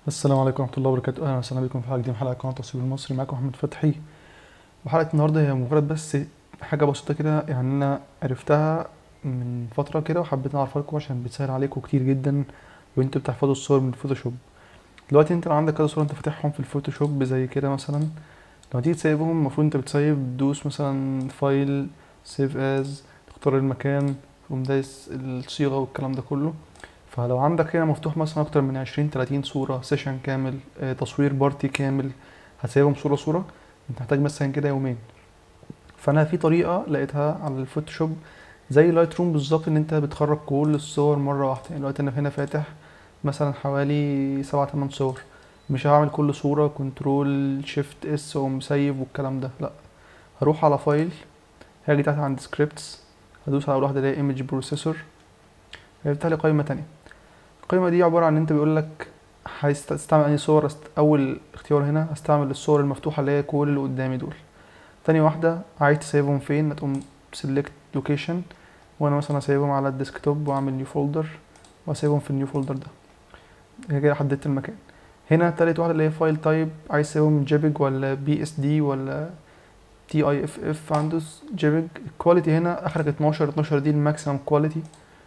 السلام عليكم ورحمة الله وبركاته أهلا وسهلا بكم في حلقة جديدة من حلقة قناة تصوير المصري معاكم أحمد فتحي وحلقة النهاردة هي مجرد بس حاجة بسيطة كده يعني أنا عرفتها من فترة كده وحبيت أعرفها لكم عشان بتسهل عليكم كتير جدا وأنتوا بتحفظوا الصور من الفوتوشوب دلوقتي أنت لو عندك كذا صورة أنت فاتحهم في الفوتوشوب زي كده مثلا لما تيجي تسيبهم المفروض أنت بتسيب تدوس مثلا فايل سيف از تختار المكان تقوم دايس الصيغة والكلام ده كله فلو عندك هنا مفتوح مثلا اكتر من عشرين تلاتين صورة سيشن كامل آه، تصوير بارتي كامل هتسيبهم صورة صورة انت محتاج مثلا كده يومين فانا في طريقة لقيتها على الفوتوشوب زي لايت روم بالظبط ان انت بتخرج كل الصور مرة واحدة يعني دلوقتي انا هنا فاتح مثلا حوالي سبعة تمن صور مش هعمل كل صورة كنترول شيفت اس ومسيب والكلام ده لا هروح على فايل هاجي تحت عند سكريبتس هدوس على أول واحدة اللي هي ايمج بروسيسور هيفتح لي قائمة تانية القائمة دي عبارة عن ان انت بيقول لك عايز تستعمل انهي صور است- اول اختيار هنا هستعمل الصور المفتوحة اللي هي كل اللي قدامي دول تاني واحدة عايز تسيبهم فين هتقوم سيلكت لوكيشن وانا مثلا هسيبهم على الديسكتوب واعمل نيو فولدر واسيبهم في النيو فولدر ده هي كده حددت المكان هنا تالت واحدة اللي هي فايل تايب عايز تسيبهم جيبج ولا بي اس دي ولا تي اي اف اف هندوس جيبج الكواليتي هنا اخرك 12 12 دي الماكسيمم كواليتي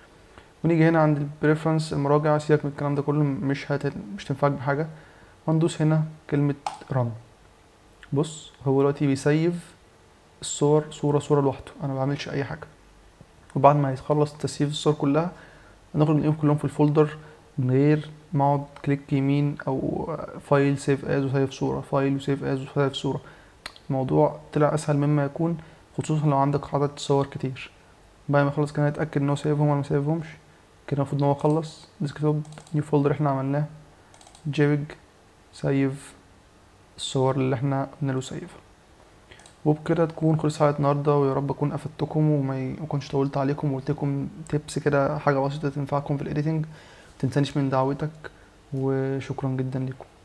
ونيجي هنا عند البريفرنس المراجعة سيبك من الكلام ده كله مش هت... مش تنفعك بحاجة وندوس هنا كلمة run بص هو دلوقتي بيسيف الصور صورة صورة لوحده أنا ما بعملش أي حاجة وبعد ما يخلص تسييف الصور كلها هنخرج نلاقيهم كلهم في الفولدر من غير ما اقعد كليك يمين او فايل سيف از وسيف صورة فايل وسيف از وسيف صورة الموضوع طلع اسهل مما يكون خصوصا لو عندك عدد صور كتير بعد ما يخلص كده نتأكد ان هو سايبهم ولا ما سايبهمش كده المفروض ان هو خلص ديسكتوب نيو فولدر احنا عملناه جيبج سيف الصور اللي احنا قلنا له سيفها وبكده تكون خلص حلقة النهاردة ويا رب أكون أفدتكم وما ي- مكنش طولت عليكم وقلت لكم تيبس كده حاجة بسيطة تنفعكم في الإيديتنج متنسانيش من دعوتك وشكرا جدا لكم